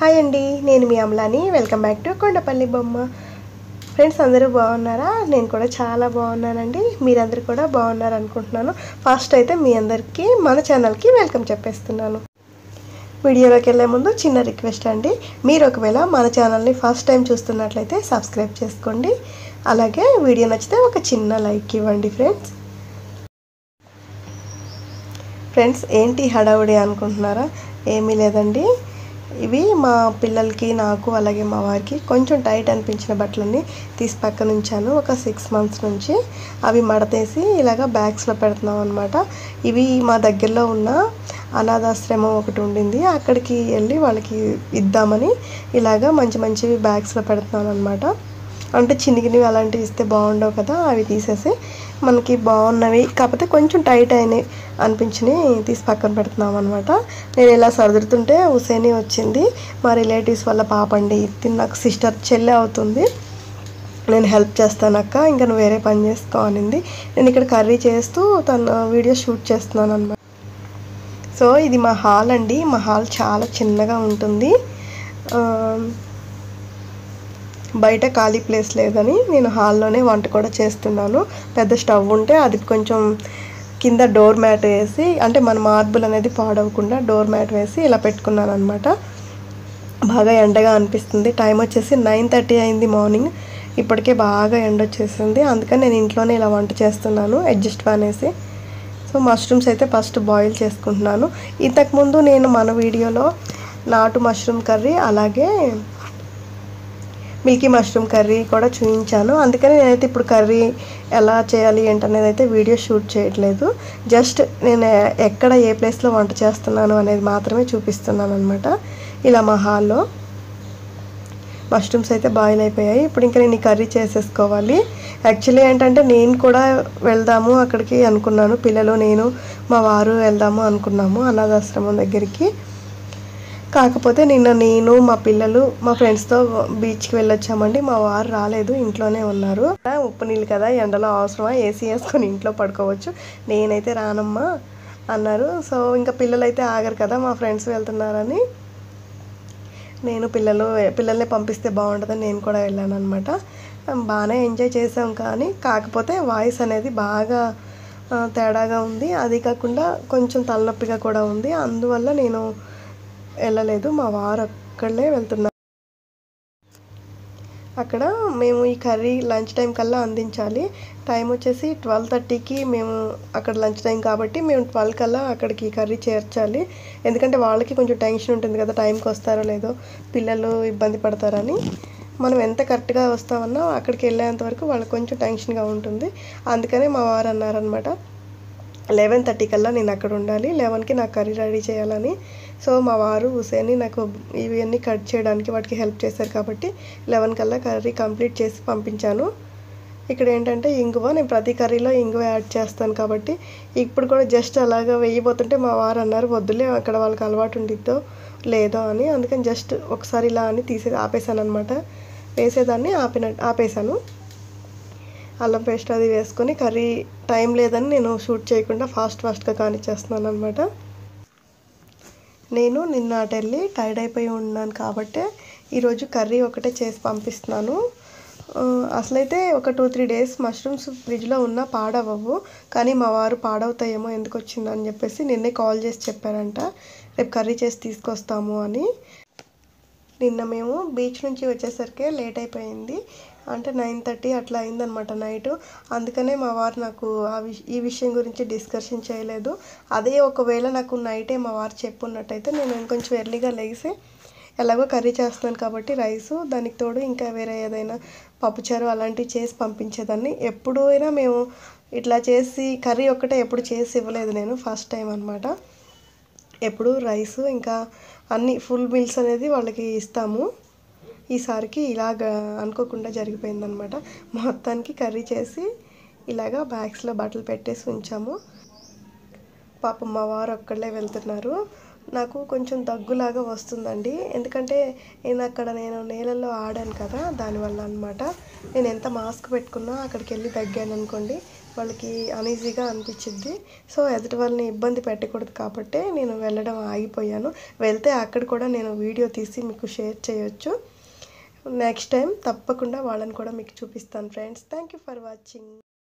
hi అండి నేను మీ అమలాని welcome back to Kondapalli Bomma friends అందరూ బాగున్నారా నేను కూడా చాలా బాగున్నానండి మీరందరూ కూడా బాగున్నారు అనుకుంటున్నాను ఫస్ట్ అయితే మీ అందరికీ మన ఛానల్కి వెల్కమ్ చెప్పేస్తున్నాను వీడియోలోకి వెళ్ళే ముందు చిన్న రిక్వెస్ట్ అండి మీరు ఒకవేళ మన ఛానల్ని ఫస్ట్ టైం చూస్తున్నట్లయితే సబ్స్క్రైబ్ చేసుకోండి అలాగే వీడియో నచ్చితే ఒక చిన్న లైక్ ఇవ్వండి ఫ్రెండ్స్ ఫ్రెండ్స్ ఏంటి హడావుడి అనుకుంటున్నారా ఏమీ లేదండి ఇవి మా పిల్లలకి నాకు అలాగే మా వారికి కొంచెం టైట్ అనిపించిన బట్టలన్నీ తీసి పక్కన ఉంచాను ఒక సిక్స్ మంత్స్ నుంచి అవి మడతేసి ఇలాగ బ్యాగ్స్లో పెడుతున్నాం అనమాట ఇవి మా దగ్గరలో ఉన్న అనాథాశ్రమం ఒకటి ఉండింది అక్కడికి వెళ్ళి వాళ్ళకి ఇద్దామని ఇలాగ మంచి మంచివి బ్యాగ్స్లో పెడుతున్నాను అనమాట అంటే చినిగినవి అలాంటివి ఇస్తే బాగుండవు కదా అవి తీసేసి మనకి బాగున్నవి కాకపోతే కొంచెం టైట్ అయినాయి అనిపించినవి తీసి పక్కన పెడుతున్నాం అనమాట నేను ఇలా సర్దుతుంటే హుసేని వచ్చింది మా రిలేటివ్స్ వాళ్ళ పాప అండి ఇది నాకు సిస్టర్ చెల్లె అవుతుంది నేను హెల్ప్ చేస్తాను అక్క ఇంకా నువ్వు వేరే పని చేసుకో అనింది నేను ఇక్కడ కర్రీ చేస్తూ తన వీడియో షూట్ చేస్తున్నాను అనమాట సో ఇది మా హాల్ అండి మా హాల్ చాలా చిన్నగా ఉంటుంది ఆ, బయట ఖాళీ ప్లేస్ లేదని నేను హాల్లోనే వంట కూడా చేస్తున్నాను పెద్ద స్టవ్ ఉంటే అది కొంచెం కింద డోర్ మ్యాట్ వేసి అంటే మన మార్బుల్ అనేది పాడవకుండా డోర్ మ్యాట్ వేసి ఇలా పెట్టుకున్నాను అనమాట బాగా ఎండగా అనిపిస్తుంది టైం వచ్చేసి నైన్ థర్టీ అయింది మార్నింగ్ ఇప్పటికే బాగా ఎండ వచ్చేసింది అందుకని నేను ఇంట్లోనే ఇలా వంట చేస్తున్నాను అడ్జస్ట్ ఫ్యాన్ వేసి సో మష్రూమ్స్ అయితే ఫస్ట్ బాయిల్ చేసుకుంటున్నాను ఇంతకుముందు నేను మన వీడియోలో నాటు మష్రూమ్ కర్రీ అలాగే మిల్కీ మష్రూమ్ కర్రీ కూడా చూపించాను అందుకని నేనైతే ఇప్పుడు కర్రీ ఎలా చేయాలి ఏంటనేది అయితే వీడియో షూట్ చేయట్లేదు జస్ట్ నేను ఎక్కడ ఏ ప్లేస్లో వంట చేస్తున్నాను అనేది మాత్రమే చూపిస్తున్నాను అనమాట ఇలా మా హాల్లో మష్రూమ్స్ అయితే బాయిల్ అయిపోయాయి ఇప్పుడు ఇంకా నేను ఈ కర్రీ చేసేసుకోవాలి యాక్చువల్లీ ఏంటంటే నేను కూడా వెళ్దాము అక్కడికి అనుకున్నాను పిల్లలు నేను మా వారు వెళ్దాము అనుకున్నాము అనాథాశ్రమం దగ్గరికి కాకపోతే నిన్న నేను మా పిల్లలు మా ఫ్రెండ్స్తో బీచ్కి వెళ్ళొచ్చామండి మా వారు రాలేదు ఇంట్లోనే ఉన్నారు ఉప్పు నీళ్ళు కదా ఎండలో అవసరమా ఏసీ వేసుకొని ఇంట్లో పడుకోవచ్చు నేనైతే రానమ్మా అన్నారు సో ఇంకా పిల్లలు అయితే ఆగరు కదా మా ఫ్రెండ్స్ వెళ్తున్నారని నేను పిల్లలు పిల్లల్ని పంపిస్తే బాగుంటుందని నేను కూడా వెళ్ళాను అనమాట బాగానే ఎంజాయ్ చేసాం కానీ కాకపోతే వాయిస్ అనేది బాగా ఆ, తేడాగా ఉంది అది కాకుండా కొంచెం తలనొప్పిగా కూడా ఉంది అందువల్ల నేను వెళ్ళలేదు మా వారు అక్కడే వెళ్తున్నారు అక్కడ మేము ఈ కర్రీ లంచ్ టైం కల్లా అందించాలి టైం వచ్చేసి ట్వెల్వ్ థర్టీకి మేము అక్కడ లంచ్ టైం కాబట్టి మేము ట్వెల్వ్ కల్లా అక్కడికి కర్రీ చేర్చాలి ఎందుకంటే వాళ్ళకి కొంచెం టెన్షన్ ఉంటుంది కదా టైంకి వస్తారో లేదో పిల్లలు ఇబ్బంది పడతారని మనం ఎంత కరెక్ట్గా వస్తామన్నా అక్కడికి వెళ్ళేంత వరకు వాళ్ళకి కొంచెం టెన్షన్గా ఉంటుంది అందుకనే మా వారు అన్నారనమాట లెవెన్ థర్టీ కల్లా నేను అక్కడ ఉండాలి లెవెన్కి నాకు కర్రీ రెడీ చేయాలని సో మా వారు హుసేని నాకు ఇవన్నీ కట్ చేయడానికి వాటికి హెల్ప్ చేశారు కాబట్టి లెవెన్ కల్లా కర్రీ కంప్లీట్ చేసి పంపించాను ఇక్కడ ఏంటంటే ఇంగువ నేను ప్రతి కర్రీలో ఇంగువ యాడ్ చేస్తాను కాబట్టి ఇప్పుడు కూడా జస్ట్ అలాగా వేయబోతుంటే మా వారు అన్నారు వద్దులే అక్కడ వాళ్ళకి అలవాటు ఉండిద్దో లేదో అని అందుకని జస్ట్ ఒకసారి ఇలా అని తీసే ఆపేసాను అనమాట వేసేదాన్ని ఆపిన ఆపేసాను అల్లం పేస్ట్ అది వేసుకొని కర్రీ టైం లేదని నేను షూట్ చేయకుండా ఫాస్ట్ ఫాస్ట్గా కానిచ్చేస్తున్నాను అనమాట నేను నిన్న అటు వెళ్ళి టైర్డ్ అయిపోయి ఉన్నాను కాబట్టి ఈరోజు కర్రీ ఒకటే చేసి పంపిస్తున్నాను ఆ, అసలైతే ఒక టూ త్రీ డేస్ మష్రూమ్స్ ఫ్రిడ్జ్లో ఉన్నా పాడవవు కానీ మా వారు పాడవుతాయేమో ఎందుకు వచ్చిందని చెప్పేసి నిన్నే కాల్ చేసి చెప్పారంట రేపు కర్రీ చేసి తీసుకొస్తాము అని నిన్న మేము బీచ్ నుంచి వచ్చేసరికి లేట్ అయిపోయింది అంటే నైన్ థర్టీ అట్లా అయిందనమాట నైట్ అందుకనే మా వారు నాకు ఆ విష ఈ విషయం గురించి డిస్కషన్ చేయలేదు అదే ఒకవేళ నాకు నైటే మా వారు చెప్పున్నట్టయితే నేను ఇంకొంచెం ఎర్లీగా లేచి ఎలాగో కర్రీ చేస్తున్నాను కాబట్టి రైసు దానికి తోడు ఇంకా వేరే ఏదైనా పప్పుచారు అలాంటివి చేసి పంపించేదాన్ని ఎప్పుడు అయినా మేము ఇట్లా చేసి కర్రీ ఒక్కటే ఎప్పుడు చేసి ఇవ్వలేదు నేను ఫస్ట్ టైం అనమాట ఎప్పుడు రైస్ ఇంకా అన్ని ఫుల్ మీల్స్ అనేది వాళ్ళకి ఇస్తాము ఈసారికి ఇలాగ అనుకోకుండా జరిగిపోయిందనమాట మొత్తానికి కర్రీ చేసి ఇలాగా బ్యాగ్స్లో బట్టలు పెట్టేసి ఉంచాము పాపం మా వారు ఒక్కళ్ళే వెళ్తున్నారు నాకు కొంచెం దగ్గులాగా వస్తుందండి ఎందుకంటే నేను అక్కడ నేను నేలల్లో ఆడాను కదా దానివల్ల అనమాట నేను ఎంత మాస్క్ పెట్టుకున్నా అక్కడికి వెళ్ళి దగ్గాను అనుకోండి వాళ్ళకి అనీజీగా అనిపించింది సో ఎదుటి వాళ్ళని ఇబ్బంది పెట్టకూడదు కాబట్టి నేను వెళ్ళడం ఆగిపోయాను వెళ్తే అక్కడ కూడా నేను వీడియో తీసి మీకు షేర్ చేయొచ్చు నెక్స్ట్ టైం తప్పకుండా వాళ్ళని కూడా మీకు చూపిస్తాను friends thank you for watching